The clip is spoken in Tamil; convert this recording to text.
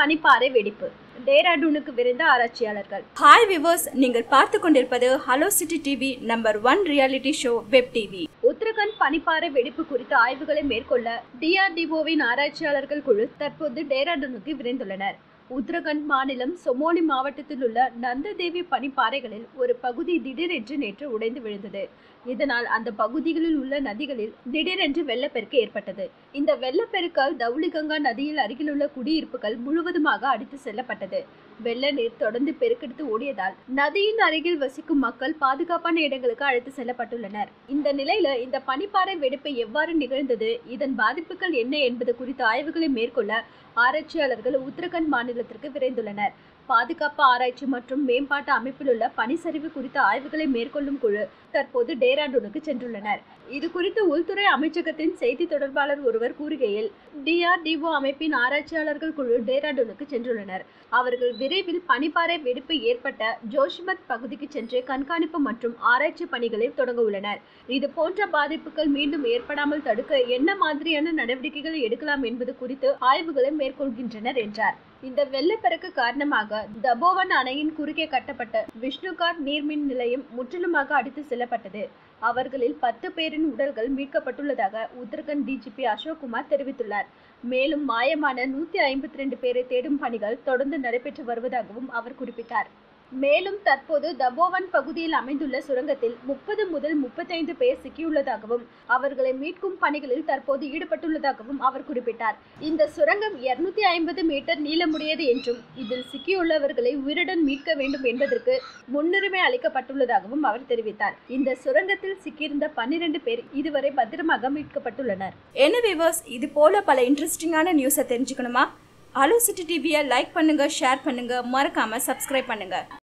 பனிப்பாறை வெடிப்பு டேராடூனுக்கு விரைந்த ஆராய்ச்சியாளர்கள் ஹாய் விவர்ஸ் நீங்கள் பார்த்து கொண்டிருப்பது hello city TV number one reality show web TV Uttarakhand பனிப்பாறை வெடிப்பு குறித்த ஆய்வுகளை மேற்கொள்ள டிஆர்டிஓவின் ஆராய்ச்சியாளர்கள் குழு தற்போது டேராடூனுக்கு விரைந்துள்ளனர் உத்தரகண்ட் மாநிலம் சொமோலி மாவட்டத்தில் உள்ள நந்ததேவி பனிப்பாறைகளில் ஒரு பகுதி திடீரென்று நேற்று உடைந்து விழுந்தது இதனால் அந்த பகுதிகளில் உள்ள நதிகளில் திடீரென்று வெள்ளப்பெருக்கு ஏற்பட்டது இந்த வெள்ளப்பெருக்கால் தவுளிகங்கா நதியில் அருகிலுள்ள குடியிருப்புகள் முழுவதுமாக அடித்து செல்லப்பட்டது வெள்ள நீர் தொடர்ந்து பெருக்கெடுத்து ஓடியதால் நதியின் அருகில் வசிக்கும் மக்கள் பாதுகாப்பான இடங்களுக்கு அழைத்து செல்லப்பட்டுள்ளனர் இந்த நிலையில இந்த பனிப்பாறை வெடிப்பு எவ்வாறு நிகழ்ந்தது இதன் பாதிப்புகள் என்ன என்பது குறித்த ஆய்வுகளை மேற்கொள்ள ஆராய்ச்சியாளர்கள் உத்தரகண்ட் மாநிலத்திற்கு விரைந்துள்ளனர் பாதுகாப்பு ஆராய்ச்சி மற்றும் மேம்பாட்டு அமைப்பில் உள்ள பனிச்சரிவு குறித்த ஆய்வுகளை மேற்கொள்ளும் குழு தற்போது டேராடூனுக்கு சென்றுள்ளனர் இது குறித்து உள்துறை அமைச்சகத்தின் செய்தி தொடர்பாளர் ஒருவர் கூறுகையில் டிஆர்டிஓ அமைப்பின் ஆராய்ச்சியாளர்கள் குழு டேராடூனுக்கு சென்றுள்ளனர் அவர்கள் விரைவில் பனிப்பாறை வெடிப்பு ஏற்பட்ட ஜோஷிமத் பகுதிக்கு சென்று கண்காணிப்பு மற்றும் ஆராய்ச்சி பணிகளை தொடங்க உள்ளனர் இது போன்ற பாதிப்புகள் மீண்டும் ஏற்படாமல் தடுக்க என்ன மாதிரியான நடவடிக்கைகளை எடுக்கலாம் என்பது குறித்து ஆய்வுகளை மேற்கொள்கின்றனர் என்றார் இந்த வெள்ளப்பெருக்கு காரணமாக தபோவன் அணையின் குறுக்கே கட்டப்பட்ட விஷ்ணுகாட் நீர்மின் நிலையம் முற்றிலுமாக அடித்து செல்லப்பட்டது அவர்களில் பத்து பேரின் உடல்கள் மீட்கப்பட்டுள்ளதாக உத்தரகண்ட் டிஜிபி அசோக் குமார் தெரிவித்துள்ளார் மேலும் மாயமான நூத்தி ஐம்பத்தி ரெண்டு பேரை தேடும் பணிகள் தொடர்ந்து நடைபெற்று வருவதாகவும் அவர் குறிப்பிட்டார் மேலும் தற்போது தபோவன் பகுதியில் அமைந்துள்ள சுரங்கத்தில் முப்பது முதல் முப்பத்தைந்து பேர் சிக்கியுள்ளதாகவும் அவர்களை மீட்கும் பணிகளில் தற்போது ஈடுபட்டுள்ளதாகவும் அவர் குறிப்பிட்டார் இந்த சுரங்கம் இருநூத்தி ஐம்பது மீட்டர் நீளமுடையது என்றும் இதில் சிக்கியுள்ளவர்களை உயிருடன் மீட்க வேண்டும் என்பதற்கு முன்னுரிமை அளிக்கப்பட்டுள்ளதாகவும் அவர் தெரிவித்தார் இந்த சுரங்கத்தில் சிக்கியிருந்த பன்னிரண்டு பேர் இதுவரை பத்திரமாக மீட்கப்பட்டுள்ளனர் என்ன விவர்ஸ் இது போல பல இன்ட்ரெஸ்டிங்கான நியூஸை தெரிஞ்சுக்கணுமா ஹலோ சிட்டி டிவியை லைக் பண்ணுங்க ஷேர் பண்ணுங்க மறக்காம சப்ஸ்கிரைப் பண்ணுங்க